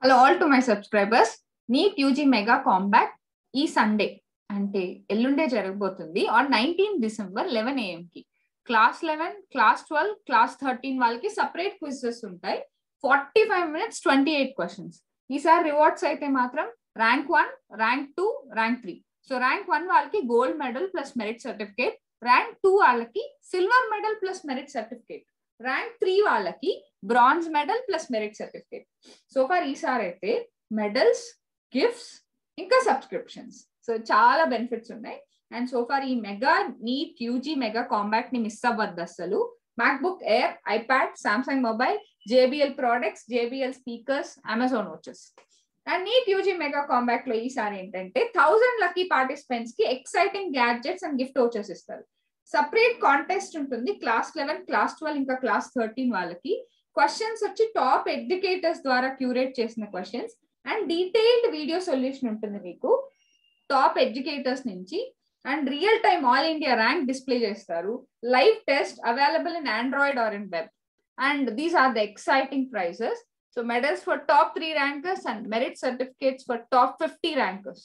hello all to my subscribers NEET UG mega combat ఈ Sunday అంటే ఎల్లుండే జరగబోతుంది on nineteen December eleven AM కి class eleven class twelve class thirteen వాళ్ళకి separate quizzes ఉంటాయి forty five minutes twenty eight questions ఈసారి rewards అయితే మాత్రం rank one rank two rank three so rank one వాళ్ళకి gold medal plus merit certificate rank two వాళ్ళకి silver medal plus merit certificate rank three వాళ్ళకి bronze medal plus merit certificate so far ఈసారి అయితే medals gifts ఇంకా subscriptions so చాలా benefits ఉన్నాయి and so far ఈ mega NEET UG mega combat ని miss అవ్వద్దు అసలు MacBook Air iPad Samsung mobile JBL products JBL speakers Amazon watches and NEET UG mega combat లో ఈసారి ఏంటంటే థౌసండ్ లక్కీ పార్టిసిపెంట్స్ కి ఎక్సైటింగ్ గ్యాడ్జెట్స్ అండ్ గిఫ్ట్ వచ్చేసి ఇస్తారు సపరేట్ కాంటెస్ట్ ఉంటుంది క్లాస్ లెవెన్ క్లాస్ ట్వెల్వ్ ఇంకా క్లాస్ థర్టీన్ వాళ్ళకి questions వచ్చి టాప్ ఎడ్యుకేటర్స్ ద్వారా క్యూరేట్ చేసిన questions and detailed video solution ఉంటుంది మీకు టాప్ ఎడ్యుకేటర్స్ నుంచి and real time all India rank display చేస్తారు live test available in Android or in web and these are the exciting prizes so medals for top three rankers and merit certificates for top fifty rankers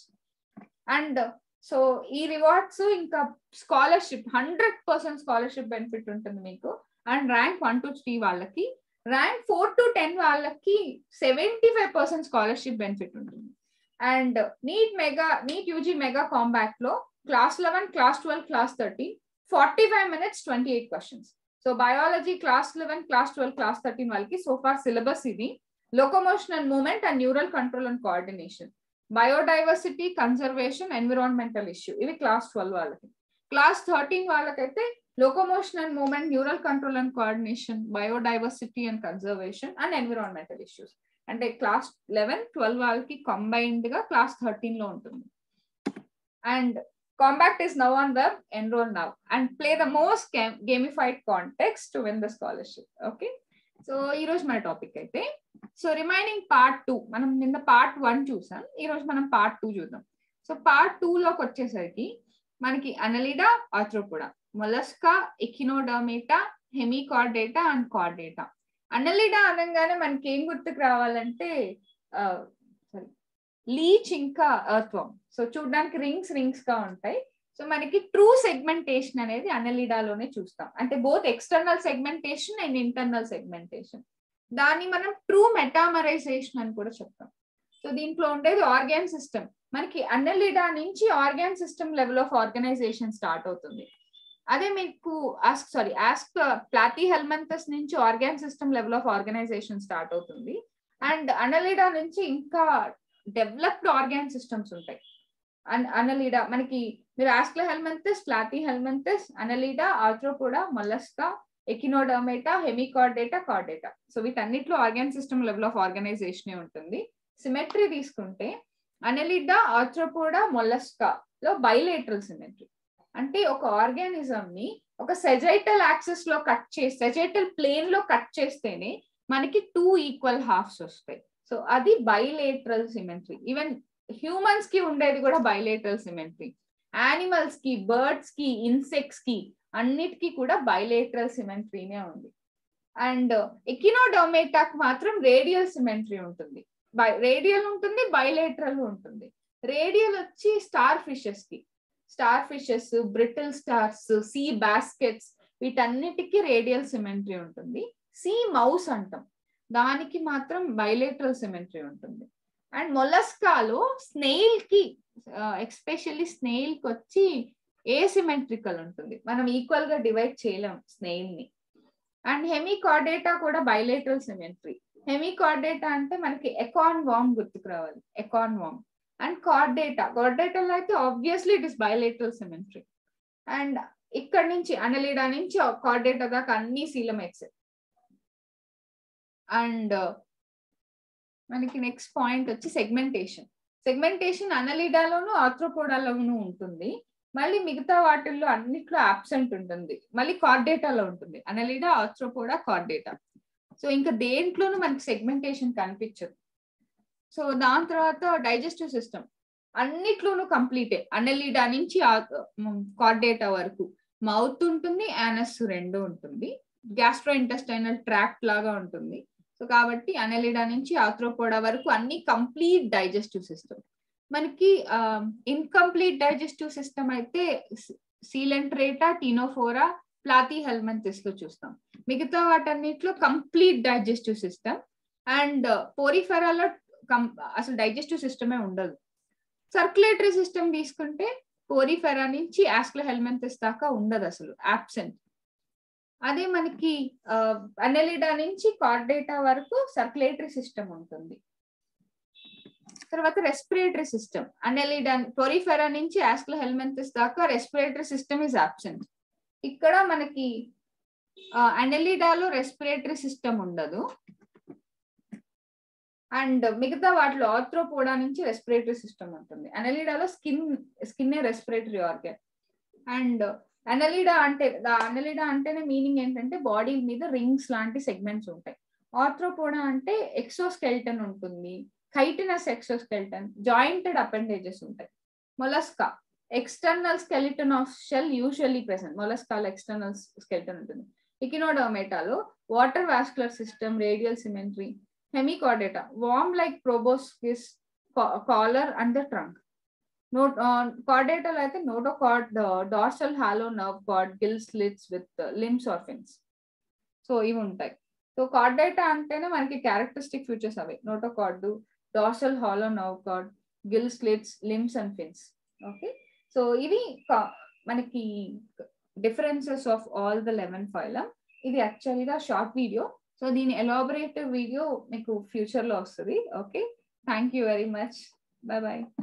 and so ఈ rewards ఇంకా scholarship hundred percent scholarship benefit ఉంటుంది మీకు and rank one to three వాళ్ళకి rank four to ten వాళ్ళకి seventy five percent scholarship benefit ఉంటుంది and NEET mega NEET UG mega combat లో class eleven class twelve class thirteen forty five minutes twenty eight questions so biology class eleven class twelve class thirteen వాళ్ళకి so far syllabus ఇది locomotional movement and neural control and coordination biodiversity conservation environmental issue ఇవి class twelve వాళ్ళకి class thirteen వాళ్ళకైతే locomotion and movement neural control and coordination biodiversity and conservation and environmental issues అంటే class eleven twelve వాళ్ళకి combined గా class thirteen లో ఉంటుంది and combat is now on web enroll now and play the most gamified contest to win the scholarship okay so ఈ రోజు మన topic అయితే so remaining part two మనం నిన్న పార్ట్ వన్ చూసాం ఈ రోజు మనం పార్ట్ టూ చూద్దాం సో పార్ట్ టూ లోకి వచ్చేసరికి మనకి Annelida Arthropoda Mollusca Echinodermata Hemichordata and Chordata Annelida అనగానే మనకి ఏం గుర్తుకు రావాలంటే సారీ లీచ్ ఇంకా అర్త్వం సో చూడడానికి రింగ్స్ రింగ్స్ గా ఉంటాయి సో మనకి ట్రూ సెగ్మెంటేషన్ అనేది అనలిడాలోనే చూస్తాం అంటే both external segmentation and internal segmentation దాన్ని మనం ట్రూ మెటామరైజేషన్ అని కూడా చెప్తాం సో దీంట్లో ఉండేది ఆర్గాన్ సిస్టమ్ మనకి అన్నలిడా నుంచి organ system level of organization start అవుతుంది అదే మీకు ask sorry ask Platyhelminthes నుంచి organ system level of organization start అవుతుంది అండ్ అనలిడా నుంచి ఇంకా డెవలప్డ్ ఆర్గాన్ సిస్టమ్స్ ఉంటాయి అనలిడా మనకి మీరు Aschelminthes Platyhelminthes Annelida Arthropoda Mollusca Echinodermata Hemichordata Chordata so వీటన్నిటిలో organ system level of organization ఉంటుంది symmetry తీసుకుంటే అనలిడా ఆర్థ్రోపోడా మొలస్కా లో బైలేటరల్ సిమెట్రీ అంటే ఒక ఆర్గానిజం ని ఒక సెజైటల్ యాక్సెస్ లో కట్ చేసి సెజైటల్ ప్లేన్ లో కట్ చేస్తేనే మనకి టూ ఈక్వల్ హాఫ్స్ వస్తాయి సో అది బైలేటరల్ సిమెట్రీ ఈవెన్ హ్యూమన్స్ కి ఉండేది కూడా బైలేటరల్ సిమెట్రీ యానిమల్స్ కి బర్డ్స్ కి ఇన్సెక్ట్స్ కి అన్నిటికీ కూడా బైలేటరల్ సిమెట్రీనే ఉంది అండ్ ఎకినోడోమేటాక్ మాత్రం రేడియల్ సిమెట్రీ ఉంటుంది బై రేడియల్ ఉంటుంది బైలేటరల్ ఉంటుంది రేడియల్ వచ్చి స్టార్ ఫిషెస్ కి starfishes brittle stars sea baskets వీటన్నిటికీ రేడియల్ సిమెట్రీ ఉంటుంది సీ మౌస్ అంటాం దానికి మాత్రం బైలేటరల్ సిమెట్రీ ఉంటుంది అండ్ మొలస్కాలో స్నేయిల్ కి ఎక్స్పెషల్లీ స్నేయిల్ కి వచ్చి ఏసిమెట్రికల్ ఉంటుంది మనం ఈక్వల్ గా డివైడ్ చేయలేం స్నేయిల్ ని అండ్ హెమికార్డేటా కూడా బైలేటరల్ సిమెట్రీ హెమికార్డేటా అంటే మనకి ఎకాన్ వామ్ గుర్తుకు రావాలి ఎకాన్ వామ్ అండ్ కార్డేటా కార్డేటాలో అయితే obviously it is bilateral symmetry and ఇక్కడ నుంచి అనలీడా నుంచి కార్డేటా దాకా అన్ని సీలమెట్స్ అండ్ మనకి నెక్స్ట్ పాయింట్ వచ్చి సెగ్మెంటేషన్ సెగ్మెంటేషన్ అనలీడాలోను ఆర్థ్రోపోడాలోను ఉంటుంది మళ్ళీ మిగతా వాటిల్లో అన్నిట్లో అబ్సెంట్ ఉంటుంది మళ్ళీ కార్డేటాలో ఉంటుంది అనలీడా ఆర్థ్రోపోడా కార్డేటా సో ఇంకా దేంట్లోనూ మనకి సెగ్మెంటేషన్ కనిపించదు సో దాని తర్వాత డైజెస్టివ్ సిస్టమ్ అన్నిట్లోనూ కంప్లీటే అనలీడా నుంచి కార్డేటా వరకు మౌత్ ఉంటుంది యానస్ రెండు ఉంటుంది గ్యాస్ట్రో ఇంటెస్టైనల్ ట్రాక్ట్ లాగా ఉంటుంది సో కాబట్టి అనెలిడా నుంచి ఆథ్రోపోడా వరకు అన్ని కంప్లీట్ డైజెస్టివ్ సిస్టమ్ మనకి ఇన్కంప్లీట్ డైజెస్టివ్ సిస్టమ్ అయితే సీలెంట్రేటా టీనోఫోరా ప్లాతి హెల్మెంతిస్ లో చూస్తాం మిగతా వాటన్నిటిలో కంప్లీట్ డైజెస్టివ్ సిస్టమ్ అండ్ పోరిఫెరాలో అసలు డైజెస్టివ్ సిస్టమే ఉండదు సర్క్యులేటరీ సిస్టమ్ తీసుకుంటే పోరిఫెరా నుంచి ఆస్క్లో హెల్మెంతిస్ దాకా ఉండదు అసలు ఆబ్సెంట్ అదే మనకి అనెలిడా నుంచి కార్డేటా వరకు సర్క్యులేటరీ సిస్టమ్ ఉంటుంది తర్వాత రెస్పిరేటరీ సిస్టమ్ అనెలిడా పొరిఫెరా నుంచి ఆస్క్లో హెల్మెంతిస్ దాకా రెస్పిరేటరీ సిస్టమ్ ఇస్ ఆబ్సెంట్ ఇక్కడ మనకి అనెలిడాలో రెస్పిరేటరీ సిస్టమ్ ఉండదు అండ్ మిగతా వాటిలో ఆర్థ్రోపోడా నుంచి రెస్పిరేటరీ సిస్టమ్ ఉంటుంది అనెలిడాలో skin skin respiratory organ and Annelida అంటే అనలిడా అంటేనే మీనింగ్ ఏంటంటే బాడీ మీద రింగ్స్ లాంటి సెగ్మెంట్స్ ఉంటాయి ఆర్థ్రోపోడా అంటే ఎక్సోస్కెల్టన్ ఉంటుంది కైటినస్ ఎక్సోస్కెల్టన్ జాయింటెడ్ అపెండేజెస్ ఉంటాయి Mollusca external skeleton of shell usually present మొలస్కాలో ఎక్స్టర్నల్ స్కెలిటన్ ఉంటుంది ఇకినోడోమేటాలో water vascular system radial symmetry Hemichordata warm like proboscis collar and the trunk నోట్ కార్డేటల్ అయితే notochord dorsal hollow nerve cord gill slits with limbs or fins so ఇవి ఉంటాయి so Chordata అంటేనే మనకి క్యారెక్టరిస్టిక్ ఫీచర్స్ అవి notochord dorsal hollow nerve cord gill slits limbs and fins okay so ఇవి మనకి differences of all the eleven phylum ఇది యాక్చువల్గా short video so దీని ఎలాబరేటివ్ వీడియో మీకు ఫ్యూచర్లో వస్తుంది okay thank you very much bye bye